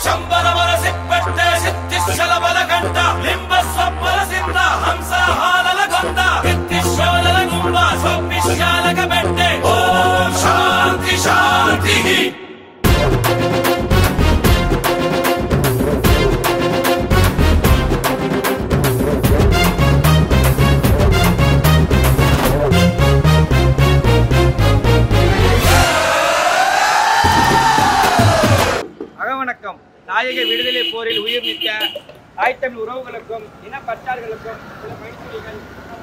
ಶಂಬರವರ ಸಿಪ್ಪಟ್ಟೆ ಸಿದ್ಧಿಶಲ ಬಲಗಂಟ ಲಿಂಬ ಸ್ವಪ್ಪಲ ಸಿದ್ಧ ಹಂಸ ಹಾಲಲ ಗೊಂದ ಕಿತ್ತಿಶೋಲಲ ಗುಂಬ ಸೊಪ್ಪಿಶಾಲಕ ಬೆಟ್ಟೆ ಓಂ ಶಾಂತಿ ಶಾಂತಿ அகவணக்கம் நாயக விடுதலை போரில் உயிர் நீத்த தாய்த்தமிழ் உறவுகளுக்கும் இன பற்றார்களுக்கும் சில பயிற்சிகள்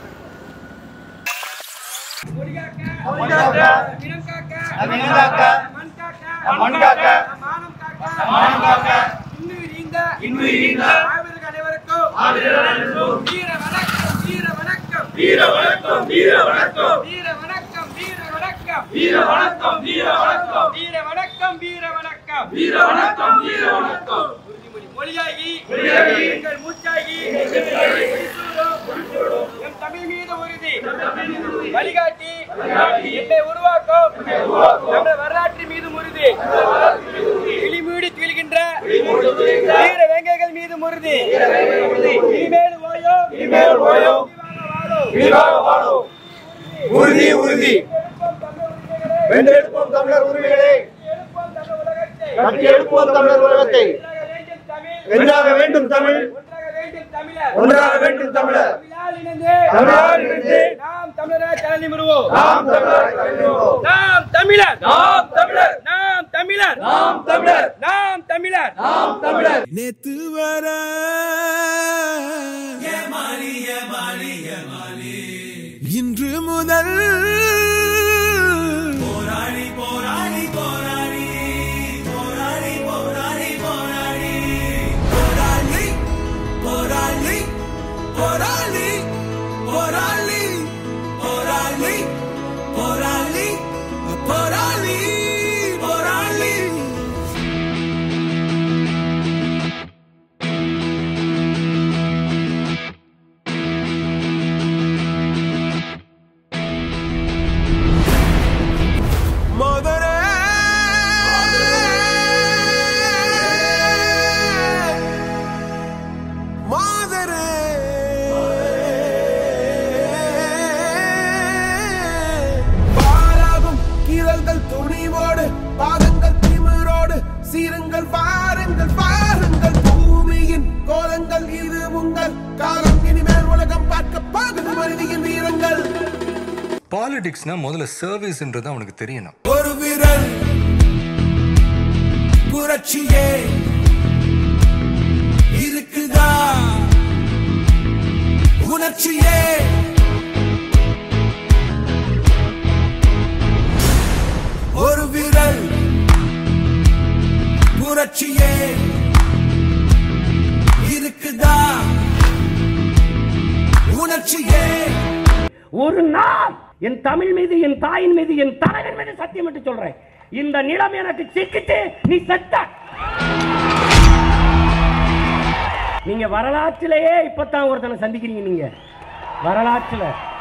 அனைவருக்கும் வீர வணக்கம் வீர வணக்கம் வீர வணக்கம் வீர வணக்கம் வீர வணக்கம் வீர வணக்கம் வீர வணக்கம் வீர வணக்கம் வீர வணக்கம் வீர வணக்கம் வீர வணக்கம் வீர வணக்கம் உறுதிமொழி மொழியாகி எங்கள் மூச்சாகி எம் தமிழ் மீது உறுதி வழிகாட்டி என்னை உருவாக்கும் தமிழர் வரலாற்று மீது உறுதி இழிமீடி துயில்கின்ற வீர வேங்கைகள் மீது உறுதி இனிமேல் ஓயோ இனிமேல் ஓயோ உறுதி உறுதி வென்றெடுப்போம் தமிழர் உரிமைகளை கட்டி எழுப்புவோம் தமிழர் உலகத்தை வென்றாக வேண்டும் தமிழ் ஒன்றாக வேண்டும் தமிழர் தமிழால் இணைந்து நாம் தமிழராக தலை நிமிருவோம் நாம் தமிழர் தலைநிமிர்வோம். நாம் தமிழர் நாம் தமிழர் நாம் தமிழர் நாம் தமிழர் நாம் தமிழர் நாம் தமிழர் நேத்து வர இன்று முதல் போராடி போராடி போராடி போராடி போராடி போராடி போராளி போராளி போராளி போராளி போராளி போராளி போராளி போராளி மதுரை மாதரே பாராகும் கீரல்கள் துணிவோடு பாதங்கள் திமிரோடு சீருங்கள் பாருங்கள் பாருங்கள் பூமியின் கோலங்கள் இது உங்கள் காலம் இனிமேல் உலகம் பார்க்க பாகுது மனிதியின் வீரங்கள் பாலிடிக்ஸ்னா முதல்ல சர்வீஸ்ன்றது அவனுக்கு தெரியணும் ஒரு விரல் புரட்சியே இருக்குதா உணர்ச்சியே ஒரு விரல் புரட்சியே இருக்குதா உணர்ச்சியே ஒரு நாள் என் தமிழ் மீது என் தாயின் மீது என் தலைவன் மீது சத்தியம் என்று சொல்றேன் இந்த நிலம் எனக்கு சிக்கிட்டு நீ செத்த நீங்க வரலாற்றிலேயே இப்பதான் ஒருத்தனை சந்திக்கிறீங்க நீங்க வரலாற்றுல